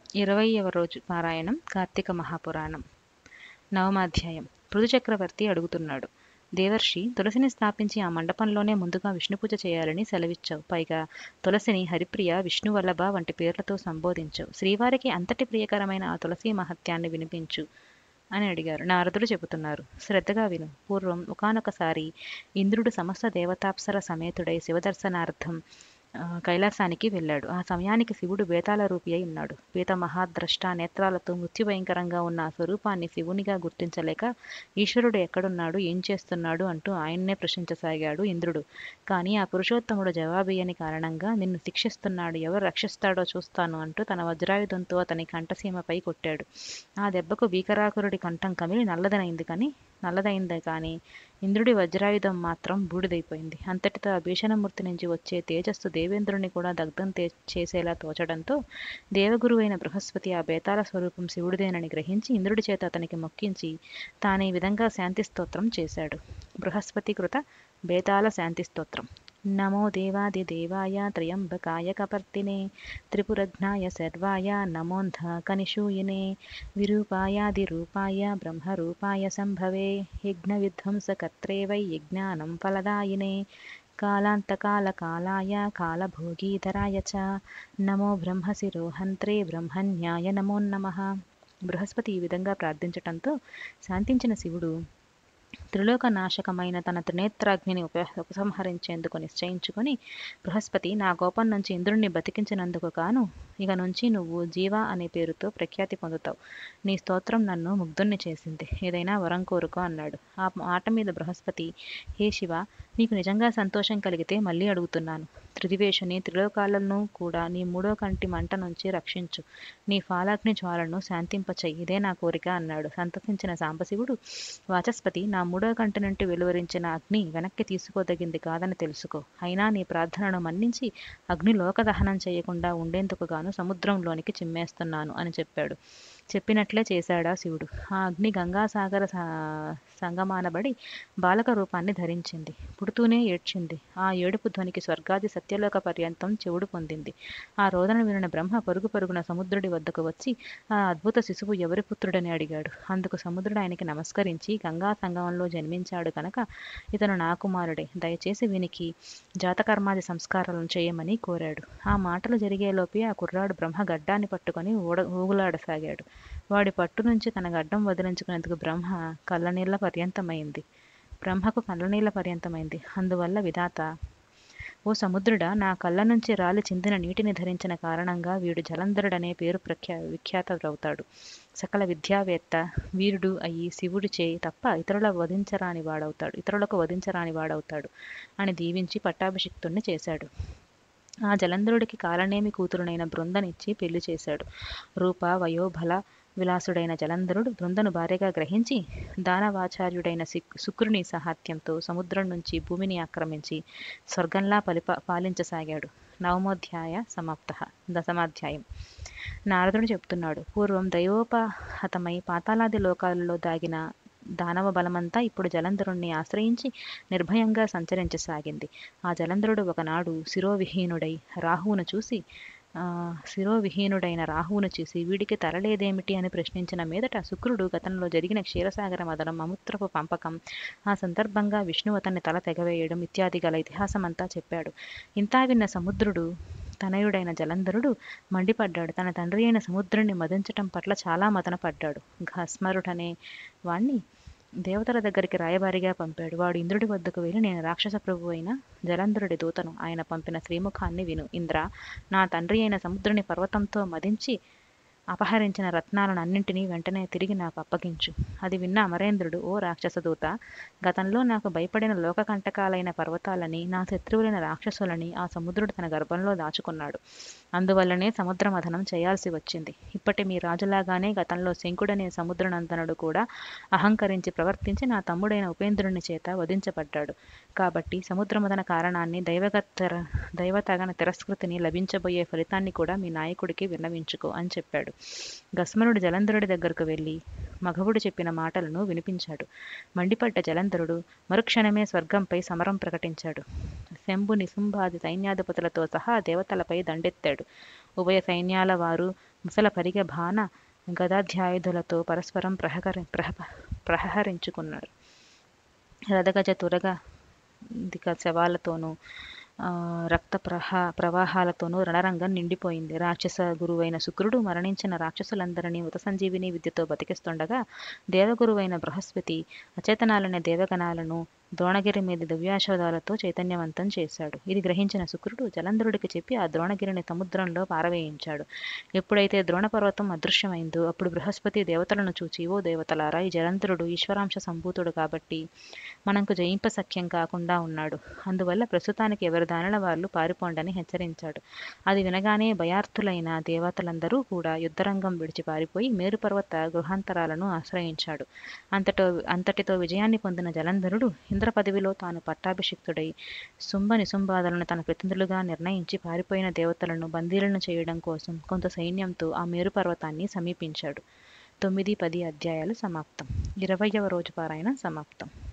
ఇరవైవ రోజు పారాయణం కార్తీక మహాపురాణం నవమాధ్యాయం పృథు చక్రవర్తి అడుగుతున్నాడు దేవర్షి తులసిని స్థాపించి ఆ మండపంలోనే ముందుగా విష్ణు పూజ చేయాలని సెలవిచ్చావు పైగా తులసిని హరిప్రియ విష్ణువల్లభ వంటి పేర్లతో సంబోధించావు శ్రీవారికి అంతటి ప్రియకరమైన ఆ తులసి మహత్యాన్ని వినిపించు అని అడిగారు నారదుడు చెబుతున్నారు శ్రద్ధగా విను పూర్వం ఒకనొకసారి ఇంద్రుడు సమస్త దేవతాప్సర సమేతుడై శివదర్శనార్థం ఆ, కైలాసానికి వెళ్ళాడు ఆ సమయానికి శివుడు బేతాళ రూపి అయి ఉన్నాడు పీత మహాద్రష్ట నేత్రాలతో మృత్యుభయంకరంగా ఉన్న ఆ స్వరూపాన్ని శివునిగా గుర్తించలేక ఈశ్వరుడు ఎక్కడున్నాడు ఏం చేస్తున్నాడు అంటూ ఆయన్నే ప్రశ్నించసాగాడు ఇంద్రుడు కానీ ఆ పురుషోత్తముడు జవాబియ్యని కారణంగా నిన్ను శిక్షిస్తున్నాడు ఎవరు రక్షిస్తాడో చూస్తాను అంటూ తన వజ్రాయుధంతో అతని కంఠసీమపై కొట్టాడు ఆ దెబ్బకు భీకరాకురుడి కంఠం కమిలి నల్లదనైంది కానీ నల్లదైందే కానీ ఇంద్రుడి వజ్రాయుధం మాత్రం బూడిదైపోయింది అంతటితో ఆ భీషణమూర్తి నుంచి వచ్చే తేజస్సు దేవేంద్రుని కూడా దగ్ధం తే చేసేలా తోచడంతో దేవగురువైన బృహస్పతి ఆ బేతాళ స్వరూపం శివుడిదేనని గ్రహించి ఇంద్రుడి చేత అతనికి మొక్కించి తాను ఈ విధంగా శాంతి స్తోత్రం చేశాడు బృహస్పతి కృత బేతాళ శాంతి స్తోత్రం నమో దేవాదిదేవాయ త్రయంబకాయ కపర్తినే త్రిపురఘ్నాయ సర్వాయ నమోంధ కనిషూయినే విరూపాయాదిరూపాయ బ్రహ్మరూపాయ సంభవే యజ్ఞవిధ్వంసకర్త్రే వై యజ్ఞానం ఫలదాయినే కాలాంతకాలకాలాయ కాలభోగీధరాయ చ నమో బ్రహ్మశిరోహంత్రే బ్రహ్మణ్యాయ నమో నమః బృహస్పతి ఈ విధంగా ప్రార్థించటంతో శాంతించిన శివుడు త్రిలోక నాశకమైన తన త్రినేత్రాగ్నిని ఉప ఉపసంహరించేందుకు నిశ్చయించుకొని బృహస్పతి నా కోపం నుంచి ఇంద్రుణ్ణి బతికించినందుకు కాను ఇక నుంచి నువ్వు జీవ అనే పేరుతో ప్రఖ్యాతి పొందుతావు నీ స్తోత్రం నన్ను ముగ్ధుణ్ణి చేసింది ఏదైనా వరం కోరుకో అన్నాడు ఆ మాట మీద బృహస్పతి హే శివ నీకు నిజంగా సంతోషం కలిగితే మళ్ళీ అడుగుతున్నాను త్రిదివేషుని త్రిలోకాలను కూడా నీ మూడో కంటి మంట నుంచి రక్షించు నీ ఫాలాగ్ని జ్వాలను శాంతింపచెయ్యి ఇదే నా కోరిక అన్నాడు సంతసించిన సాంబశివుడు వాచస్పతి నా మూడో కంటి నుండి వెలువరించిన అగ్ని వెనక్కి తీసుకోదగింది కాదని తెలుసుకో అయినా నీ ప్రార్థనను మన్నించి అగ్ని లోకదహనం చేయకుండా ఉండేందుకు గాను సముద్రంలోనికి చిమ్మేస్తున్నాను అని చెప్పాడు చెప్పినట్లే చేశాడా శివుడు ఆ అగ్ని గంగాసాగర స- సంగమానబడి బాలక రూపాన్ని ధరించింది పుడుతూనే ఏడ్చింది ఆ ఏడుపు ధ్వనికి స్వర్గాది సత్యలోక పర్యంతం చెవుడు పొందింది ఆ రోదన వినిన బ్రహ్మ పరుగు పరుగున సముద్రుడి వద్దకు వచ్చి ఆ అద్భుత శిశువు ఎవరి పుత్రుడని అడిగాడు అందుకు సముద్రుడు ఆయనకి నమస్కరించి గంగా సంగమంలో జన్మించాడు కనుక ఇతను నా కుమారుడే దయచేసి వీనికి జాతకర్మాది సంస్కారాలను చేయమని కోరాడు ఆ మాటలు జరిగేలోపే ఆ కుర్రాడు బ్రహ్మ గడ్డాన్ని పట్టుకొని ఊడ ఊగులాడసాగాడు వాడి పట్టు నుంచి తన గడ్డం వదిలించుకునేందుకు బ్రహ్మ కళ్ళనీళ్ల పర్యంతమైంది బ్రహ్మకు కళ్ళనీళ్ల పర్యంతమైంది అందువల్ల విధాత ఓ సముద్రుడా నా కళ్ళ నుంచి రాలి చిందిన నీటిని ధరించిన కారణంగా వీడు జలంధరుడనే పేరు ప్రఖ్యా విఖ్యాతవుతాడు సకల విద్యావేత్త వీరుడు అయి శివుడి చేయి తప్ప ఇతరుల వధించరాని వాడవుతాడు ఇతరులకు వధించరాని వాడవుతాడు అని దీవించి పట్టాభిషిక్తుణ్ణి చేశాడు ఆ జలంధరుడికి కాలనేమి కూతురునైన బృందనిచ్చి పెళ్లి చేశాడు రూప వయోబల విలాసుడైన జలంధరుడు బృందను భార్యగా గ్రహించి దానవాచార్యుడైన సిక్- శుక్రుని సహాత్యంతో సముద్రం నుంచి భూమిని ఆక్రమించి స్వర్గంలా పరిపా పాలించసాగాడు నవమోధ్యాయ సమాప్త దశమాధ్యాయం నారదుడు చెప్తున్నాడు పూర్వం దైవోపహతమై పాతాళాది లోకాలలో దాగిన దానవ బలమంతా ఇప్పుడు జలంధరుణ్ణి ఆశ్రయించి నిర్భయంగా సంచరించసాగింది ఆ జలంధరుడు ఒకనాడు శిరోవిహీనుడై రాహువును చూసి ఆ, శిరోవిహీనుడైన రాహువును చూసి వీడికి తరలేదేమిటి అని ప్రశ్నించిన మీదట శుక్రుడు గతంలో జరిగిన క్షీరసాగర మదనం అముత్రపు పంపకం ఆ సందర్భంగా విష్ణువు అతన్ని తల తెగవేయడం ఇత్యాది గల ఇతిహాసమంతా చెప్పాడు ఇంతా విన్న సముద్రుడు తనయుడైన జలంధరుడు మండిపడ్డాడు తన తండ్రి అయిన సముద్రుణ్ణి మదించటం పట్ల చాలా మదనపడ్డాడు ఘస్మరుడనే వాణ్ణి దేవతల దగ్గరికి రాయబారిగా పంపాడు వాడు ఇంద్రుడి వద్దకు వెళ్ళి నేను రాక్షస ప్రభు అయిన జలంధరుడి దూతను ఆయన పంపిన శ్రీముఖాన్ని విను ఇంద్ర నా తండ్రి అయిన సముద్రుని పర్వతంతో మదించి అపహరించిన రత్నాలను అన్నింటినీ వెంటనే తిరిగి నాకు అప్పగించు అది విన్న అమరేంద్రుడు ఓ రాక్షస దూత గతంలో నాకు భయపడిన లోకకంటకాలైన పర్వతాలని నా శత్రువులైన రాక్షసులని ఆ సముద్రుడు తన గర్భంలో దాచుకున్నాడు అందువల్లనే సముద్ర మథనం చేయాల్సి వచ్చింది ఇప్పటి మీ రాజులాగానే గతంలో శంకుడనే సముద్రనందనుడు కూడా అహంకరించి ప్రవర్తించి నా తమ్ముడైన ఉపేంద్రుని చేత వధించబడ్డాడు కాబట్టి సముద్రమదన కారణాన్ని దైవగత్తర దైవతగన తిరస్కృతిని లభించబోయే ఫలితాన్ని కూడా మీ నాయకుడికి విన్నవించుకో అని చెప్పాడు గస్మనుడు జలంధరుడి దగ్గరకు వెళ్ళి మగవుడు చెప్పిన మాటలను వినిపించాడు మండిపడ్డ జలంధరుడు మరుక్షణమే స్వర్గంపై సమరం ప్రకటించాడు శంభు నిశుంభాది సైన్యాధిపతులతో సహా దేవతలపై దండెత్తాడు ఉభయ సైన్యాల వారు ముసల పరిగె బాణ గదాధ్యాయుధులతో పరస్పరం ప్రహకరి ప్రహ ప్రహరించుకున్నారు రథగజ తురగ దిక శవాలతోనూ ఆ, రక్త ప్రహ ప్రవాహాలతోనూ రణరంగం నిండిపోయింది రాక్షస గురువైన శుక్రుడు మరణించిన రాక్షసులందరినీ ఉత సంజీవిని విద్యతో బతికిస్తుండగా దేవగురువైన బృహస్పతి అచేతనాలనే దేవగణాలను ద్రోణగిరి మీద దివ్యాశోధాలతో చైతన్యవంతం చేశాడు ఇది గ్రహించిన శుక్రుడు జలంధరుడికి చెప్పి ఆ ద్రోణగిరిని సముద్రంలో పారవేయించాడు ఎప్పుడైతే ద్రోణపర్వతం అదృశ్యమైందో అప్పుడు బృహస్పతి దేవతలను చూచి ఓ దేవతలారా ఈ జలంధరుడు ఈశ్వరాంశ సంభూతుడు కాబట్టి మనకు జయింప సఖ్యం కాకుండా ఉన్నాడు అందువల్ల ప్రస్తుతానికి ఎవరి దానిల వాళ్ళు పారిపోండని హెచ్చరించాడు అది వినగానే భయార్థులైన దేవతలందరూ కూడా యుద్ధరంగం విడిచి పారిపోయి మేరుపర్వత గృహాంతరాలను ఆశ్రయించాడు అంతటో అంతటితో విజయాన్ని పొందిన జలంధరుడు ఇంద్ర పదవిలో తాను పట్టాభిషిక్తుడై శుంభ నిశుంభాదులను తన ప్రతినిధులుగా నిర్ణయించి పారిపోయిన దేవతలను బందీలను చేయడం కోసం కొంత సైన్యంతో ఆ మేరు పర్వతాన్ని సమీపించాడు తొమ్మిది పది అధ్యాయాలు సమాప్తం ఇరవయవ రోజు పారాయణ సమాప్తం